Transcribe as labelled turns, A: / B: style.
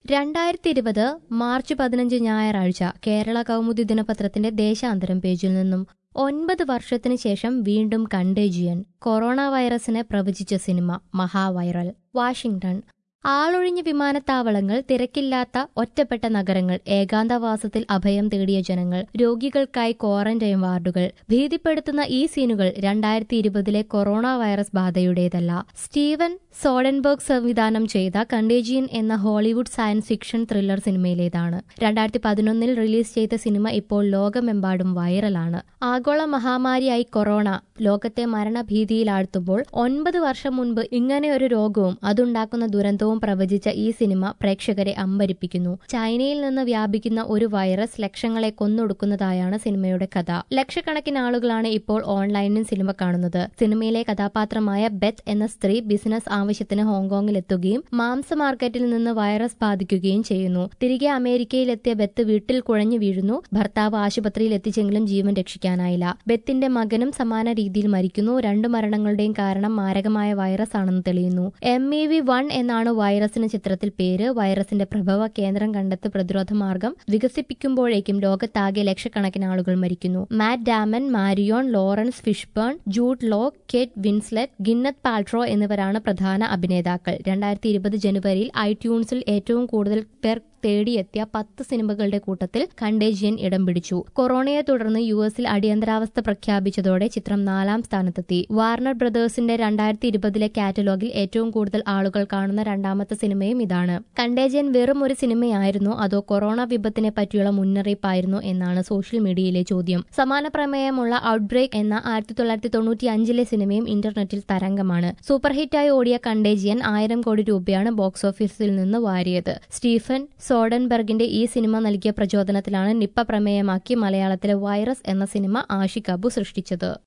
A: രണ്ടായിരത്തി ഇരുപത് മാർച്ച് പതിനഞ്ച് ഞായറാഴ്ച കേരള കൗമുദി ദിനപത്രത്തിന്റെ ദേശാന്തരം പേജിൽ നിന്നും ഒൻപത് വർഷത്തിന് ശേഷം വീണ്ടും കണ്ടേജിയൻ കൊറോണ വൈറസിനെ പ്രവചിച്ച സിനിമ മഹാവൈറൽ വാഷിംഗ്ടൺ ആളൊഴിഞ്ഞ വിമാനത്താവളങ്ങൾ തിരക്കില്ലാത്ത ഒറ്റപ്പെട്ട നഗരങ്ങൾ ഏകാന്തവാസത്തിൽ അഭയം തേടിയ ജനങ്ങൾ രോഗികൾക്കായി ക്വാറന്റൈൻ വാർഡുകൾ ഭീതിപ്പെടുത്തുന്ന ഈ സീനുകൾ രണ്ടായിരത്തി ഇരുപതിലെ കൊറോണ വൈറസ് ബാധയുടേതല്ല സ്റ്റീവൻ സോഡൻബർഗ് സംവിധാനം ചെയ്ത കണ്ടേജിയൻ എന്ന ഹോളിവുഡ് സയൻസ് ഫിക്ഷൻ ത്രില്ലർ സിനിമയിലേതാണ് രണ്ടായിരത്തി പതിനൊന്നിൽ റിലീസ് ചെയ്ത സിനിമ ഇപ്പോൾ ലോകമെമ്പാടും വൈറലാണ് ആഗോള മഹാമാരിയായി കൊറോണ ലോകത്തെ മരണഭീതിയിലാഴ്ത്തുമ്പോൾ ഒൻപത് വർഷം മുൻപ് ഇങ്ങനെ ഒരു രോഗവും അതുണ്ടാക്കുന്ന ദുരന്തവും പ്രവചിച്ച ഈ സിനിമ പ്രേക്ഷകരെ അമ്പരിപ്പിക്കുന്നു ചൈനയിൽ നിന്ന് വ്യാപിക്കുന്ന ഒരു വൈറസ് ലക്ഷങ്ങളെ കൊന്നൊടുക്കുന്നതായാണ് സിനിമയുടെ കഥ ലക്ഷക്കണക്കിന് ആളുകളാണ് ഇപ്പോൾ ഓൺലൈനിൽ സിനിമ കാണുന്നത് സിനിമയിലെ കഥാപാത്രമായ ബെത്ത് എന്ന സ്ത്രീ ബിസിനസ് ആവശ്യത്തിന് ഹോങ്കോങ്ങിൽ എത്തുകയും മാംസ മാർക്കറ്റിൽ നിന്ന് വൈറസ് ബാധിക്കുകയും ചെയ്യുന്നു തിരികെ അമേരിക്കയിലെത്തിയ ബെത്ത് വീട്ടിൽ കുഴഞ്ഞു വീഴുന്നു ഭർത്താവ് ആശുപത്രിയിൽ എത്തിച്ചെങ്കിലും ജീവൻ രക്ഷിക്കാനായില്ല ബെത്തിന്റെ മകനും സമാന രീതിയിൽ മരിക്കുന്നു രണ്ടു മരണങ്ങളുടെയും കാരണം മാരകമായ വൈറസ് ആണെന്ന് തെളിയുന്നു എം ഇ വി വൺ എന്നാണ് വൈറസിന് ചിത്രത്തിൽ പേര് വൈറസിന്റെ പ്രഭവ കേന്ദ്രം കണ്ടെത്തി പ്രതിരോധ മാർഗം വികസിപ്പിക്കുമ്പോഴേക്കും ലോകത്താകെ ലക്ഷക്കണക്കിന് ആളുകൾ മരിക്കുന്നു Matt Damon Marion Laurence Fishburne Jude Law Kate Winslet Gwyneth Paltrow എന്നിവരാണ് പ്രധാന അഭിനേതാക്കൾ രണ്ടായിരത്തി ഇരുപത് ജനുവരിയിൽ ഐട്യൂൺസിൽ ഏറ്റവും കൂടുതൽ പേർ തേടിയെത്തിയ പത്ത് സിനിമകളുടെ കൂട്ടത്തിൽ കണ്ടേജിയൻ ഇടം പിടിച്ചു കൊറോണയെ തുടർന്ന് യു എസിൽ അടിയന്തരാവസ്ഥ പ്രഖ്യാപിച്ചതോടെ ചിത്രം നാലാം സ്ഥാനത്തെത്തി വാർണർ ബ്രദേഴ്സിന്റെ രണ്ടായിരത്തി ഇരുപതിലെ കാറ്റലോഗിൽ ഏറ്റവും കൂടുതൽ ആളുകൾ കാണുന്ന രണ്ടാമത്തെ സിനിമയും ഇതാണ് കണ്ടേജിയൻ വെറും ഒരു സിനിമയായിരുന്നോ അതോ കൊറോണ വിപത്തിനെ പറ്റിയുള്ള മുന്നറിയിപ്പായിരുന്നോ എന്നാണ് സോഷ്യൽ മീഡിയയിലെ ചോദ്യം സമാന പ്രമേയമുള്ള ഔട്ട്ബ്രേക്ക് എന്ന ആയിരത്തി തൊള്ളായിരത്തി തൊണ്ണൂറ്റി അഞ്ചിലെ സിനിമയും ഇന്റർനെറ്റിൽ തരംഗമാണ് സൂപ്പർ ഹിറ്റായി ഓടിയ കണ്ടേജിയൻ ആയിരം കോടി രൂപയാണ് ബോക്സ് ഓഫീസിൽ നിന്ന് വാരിയത് സ്റ്റീഫൻ സോഡൻബർഗിന്റെ ഈ സിനിമ നൽകിയ പ്രചോദനത്തിലാണ് നിപ്പ പ്രമേയമാക്കി മലയാളത്തിലെ വൈറസ് എന്ന സിനിമ ആഷിക് അബു സൃഷ്ടിച്ചത്